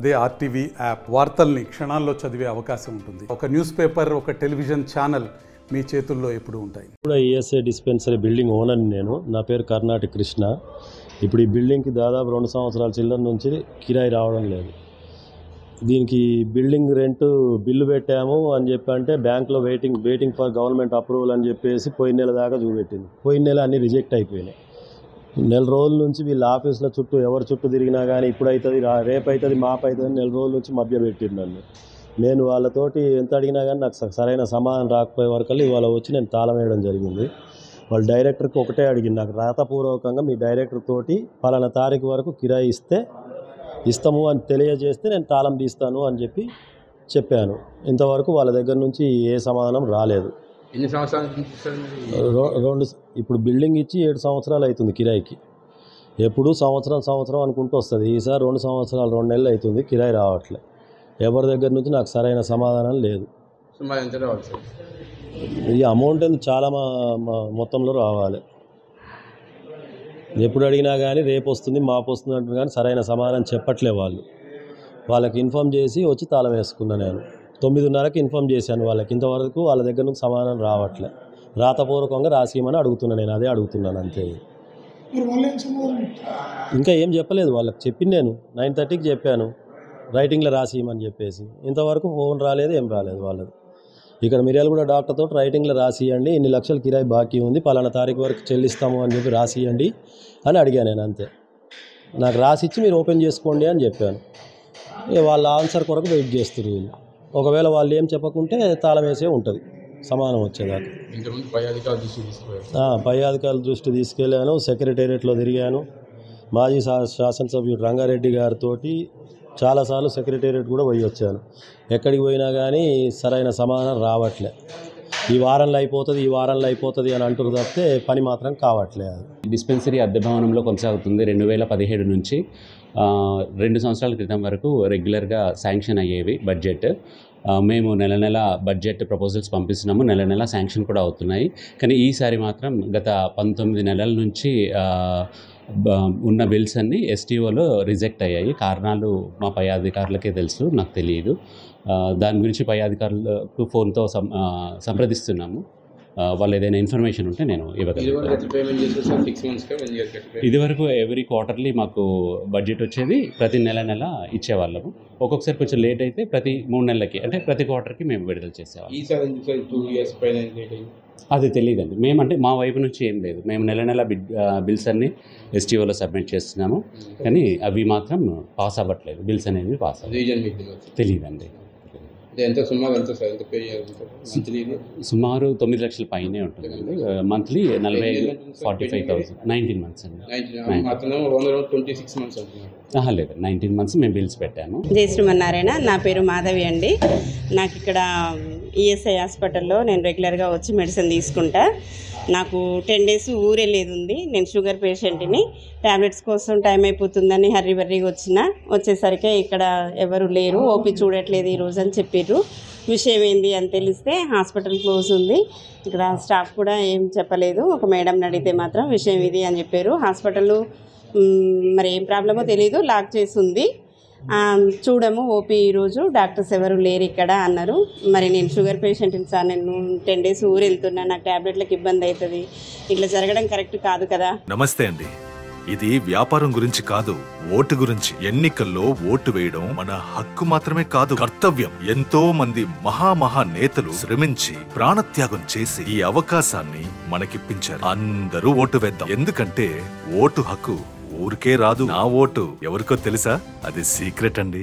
అదే RTV app వార్తల్ని క్షణాల్లో చదివే అవకాశం ఉంటుంది ఒక న్యూస్ పేపర్ ఒక టెలివిజన్ ఛానల్ మీ చేతుల్లో ఎప్పుడూ ఉంటాయి కూడా ఈఎస్ఐ డిస్పెన్సరీ బిల్డింగ్ ఓనర్ నేను నా పేరు కర్ణాటి కృష్ణ ఇప్పుడు ఈ బిల్డింగ్కి దాదాపు రెండు సంవత్సరాల చిల్లర నుంచి కిరాయి రావడం లేదు దీనికి బిల్డింగ్ రెంట్ బిల్లు పెట్టాము అని చెప్పి అంటే బ్యాంక్లో waiting waiting for government approval అని చెప్పేసి పోయిన నెల దాకా చూపెట్టింది పోయిన నెల అన్ని రిజెక్ట్ అయిపోయినాయి నెల రోజుల నుంచి వీళ్ళ ఆఫీసుల చుట్టూ ఎవరి చుట్టూ తిరిగినా కానీ ఇప్పుడు అవుతుంది రా- రేపు అవుతుంది మాపు అవుతుంది నెల రోజుల నుంచి మభ్య పెట్టిండు నన్ను నేను వాళ్ళతోటి ఎంత అడిగినా కానీ నాకు స- సరైన సమాధానం రాకపోయే వరకు ఇవాళ వచ్చి నేను తాళం వేయడం జరిగింది వాళ్ళ డైరెక్టర్కి ఒకటే అడిగింది నాకు రాతపూర్వకంగా మీ డైరెక్టర్ తోటి పలానా తారీఖు వరకు కిరాయి ఇస్తే ఇస్తాము అని తెలియజేస్తే నేను తాళం తీస్తాను అని చెప్పి చెప్పాను ఇంతవరకు వాళ్ళ దగ్గర నుంచి ఏ సమాధానం రాలేదు ఎన్ని సంవత్సరాల నుంచి సార్ మీరు రో- రెండు ఇప్పుడు బిల్డింగ్ ఇచ్చి ఏడు సంవత్సరాలు అవుతుంది కిరాయికి ఎప్పుడు సంవత్సరం సంవత్సరం అనుకుంటూ వస్తుంది ఈసారి రెండు సంవత్సరాలు రెండు నెలలు అవుతుంది కిరాయి రావట్లే ఎవరి దగ్గర నుంచి నాకు సరైన సమాధానం లేదు సుమారు ఎంత రావాలి సార్ ఈ అమౌంట్ అనేది చాలా మా మా- మొత్తంలో రావాలి ఎప్పుడు అడిగినా కానీ రేపు వస్తుంది మాపు వస్తుంది అంటున్నారు కానీ సరైన సమాధానం చెప్పట్లే వాళ్ళు వాళ్ళకి ఇన్ఫామ్ చేసి వచ్చి తాళం వేసుకున్నా నేను తొమ్మిదిన్నరకి ఇన్ఫామ్ చేశాను వాళ్ళకి ఇంతవరకు వాళ్ళ దగ్గర నుంచి సమాధానం రావట్లే రాతపూర్వకంగా రాసియమని అడుగుతున్నాను నేను అదే అడుగుతున్నాను అంతే మరి వాళ్ళు ఏం సమాధానం చెప్తారు? ఇంకా ఏం చెప్పలేదు వాళ్ళకి చెప్పింది నేను నైన్ థర్టీకి చెప్పాను రైటింగ్లో రాసియమని చెప్పేసి ఇంతవరకు ఫోన్ రాలేదు ఏం రాలేదు వాళ్ళది ఇక్కడ మిర్యాల కూడా డాక్టర్ తోటి రైటింగ్లో రాసియండి ఇన్ని లక్షల కిరాయి బాకీ ఉంది పలానా తారీఖు వరకు చెల్లిస్తాము అని చెప్పి రాసియండి అని అడిగాను నేను అంతే నాకు రాసిచ్చి మీరు ఓపెన్ చేసుకోండి అని చెప్పాను ఇక వాళ్ళ ఆన్సర్ కొరకు వెయిట్ చేస్తారు వీళ్ళు ఒకవేళ వాళ్ళు ఏం చెప్పకుంటే తాళం వేసే ఉంటుంది సమానం వచ్చేదాకా ఇంతకుముందు పై అధికారులు దృష్టి తీసుకుపోయారు ఆ, పై అధికారుల దృష్టి తీసుకెళ్ళాను సెక్రటేరియట్లో తిరిగాను మాజీ శా శాసనసభ్యుడు రంగారెడ్డి గారితో చాలాసార్లు సెక్రటేరియట్ కూడా పోయి వచ్చాను ఎక్కడికి పోయినా కానీ సరైన సమాధానం రావట్లే ఈ వారంలో అయిపోతుంది ఈ వారంలో అయిపోతుంది అని అంటారు తప్పితే పని మాత్రం కావట్లే అది డిస్పెన్సరీ అద్దె భవనంలో కొనసాగుతుంది రెండు వేల పదిహేడు నుంచి ఆ, రెండు సంవత్సరాల క్రితం వరకు రెగ్యులర్గా శాంక్షన్ అయ్యేవి బడ్జెట్ ఆ, మేము నెల నెల బడ్జెట్ ప్రపోజల్స్ పంపిస్తున్నాము నెల నెల శాంక్షన్ కూడా అవుతున్నాయి కానీ ఈసారి మాత్రం గత పంతొమ్మిది నెలల నుంచి ఆ, బ- ఉన్న బిల్స్ అన్నీ ఎస్టీఓలో రిజెక్ట్ అయ్యాయి కారణాలు మా పై అధికారులకే తెలుసు నాకు తెలియదు ఆ, దాని గురించి పై అధికారులకు ఫోన్తో సం ఆ, సంప్రదిస్తున్నాము ఆ, వాళ్ళు ఏదైనా ఇన్ఫర్మేషన్ ఉంటే నేను ఇది వరకు ఇవ్వగలను ఎంత పేమెంట్ చేస్తారు సార్ సిక్స్ మంత్స్కి వన్ ఇయర్కి ఎట్లా payment? ఇదివరకు ఎవ్రీ క్వార్టర్లీ మాకు బడ్జెట్ వచ్చేది ప్రతి నెల నెల ఇచ్చేవాళ్ళము ఒక్కొక్కసారి కొంచెం లేట్ అయితే ప్రతి మూడు నెలలకి అంటే ప్రతి క్వార్టర్కి మేము విడుదల చేసేవాళ్ళం ఈసారి ఎందుకు సార్ టూ ఇయర్స్ పైన లేట్ అయ్యి అది తెలియదండి మేమంటే మా వైపు నుంచి ఏం లేదు మేము నెల నెల బిడ్ బిల్స్ అన్ని ఎస్టీఓలో సబ్మిట్ చేస్తున్నాము కానీ అవి మాత్రం పాస్ అవ్వట్లేదు బిల్స్ అనేవి పాస్ అవ్వలేదు రీజన్ మీకు తెలియదు. తెలియదండి అంటే ఎంత సుమారు ఎంత సార్ ఎంత పే చేయాలి మంత్లీ సుమారు తొమ్మిది లక్షల పైనే ఉంటుందండి మంత్లీ నలభై ఐదు forty five thousand nineteen months అండి నైన్టీన్ అతను వన్ ట్వంటీ సిక్స్ మంత్స్ అంటున్నారు ఆహా, లేదు నైన్టీన్ మంత్స్ మేము బిల్స్ పెట్టాము జై శ్రీమన్నారాయణ నా పేరు మాధవి అండి నాకు ఇక్కడ ఈఎస్ఐ హాస్పిటల్లో నేను రెగ్యులర్గా వచ్చి మెడిసిన్ తీసుకుంటా నాకు టెన్ డేస్ ఊరెళ్ళేది ఉంది నేను షుగర్ పేషెంట్ని ట్యాబ్లెట్స్ కోసం టైం అయిపోతుందని హర్రీ బర్రీగా వచ్చిన వచ్చేసరికి ఇక్కడ ఎవరు లేరు ఓపి చూడట్లేదు ఈరోజు అని చెప్పారు విషయం ఏంది అని తెలిస్తే హాస్పిటల్ క్లోజ్ ఉంది ఇక్కడ స్టాఫ్ కూడా ఏం చెప్పలేదు ఒక మేడంని అడిగితే మాత్రం విషయం ఇది అని చెప్పారు హాస్పిటల్ మరి ఏం ప్రాబ్లమో తెలియదు లాక్ చేసి ఉంది ఆ, చూడము ఓపీ ఈరోజు డాక్టర్స్ ఎవరు లేరు ఇక్కడ అన్నారు మరి నేను షుగర్ పేషెంట్ని సార్ నేను టెన్ డేస్ ఊరు వెళ్తున్నా నాకు ట్యాబ్లెట్లకు ఇబ్బంది అవుతుంది ఇట్లా జరగడం కరెక్ట్ కాదు కదా నమస్తే అండి ఇది వ్యాపారం గురించి కాదు ఓటు గురించి ఎన్నికల్లో ఓటు వేయడం మన హక్కు మాత్రమే కాదు కర్తవ్యం ఎంతో మంది మహామహా నేతలు శ్రమించి ప్రాణత్యాగం చేసి ఈ అవకాశాన్ని మనకిప్పించారు అందరూ ఓటు వేద్దాం ఎందుకంటే ఓటు హక్కు ఊరికే రాదు నా ఓటు ఎవరికో తెలుసా అది సీక్రెట్ అండి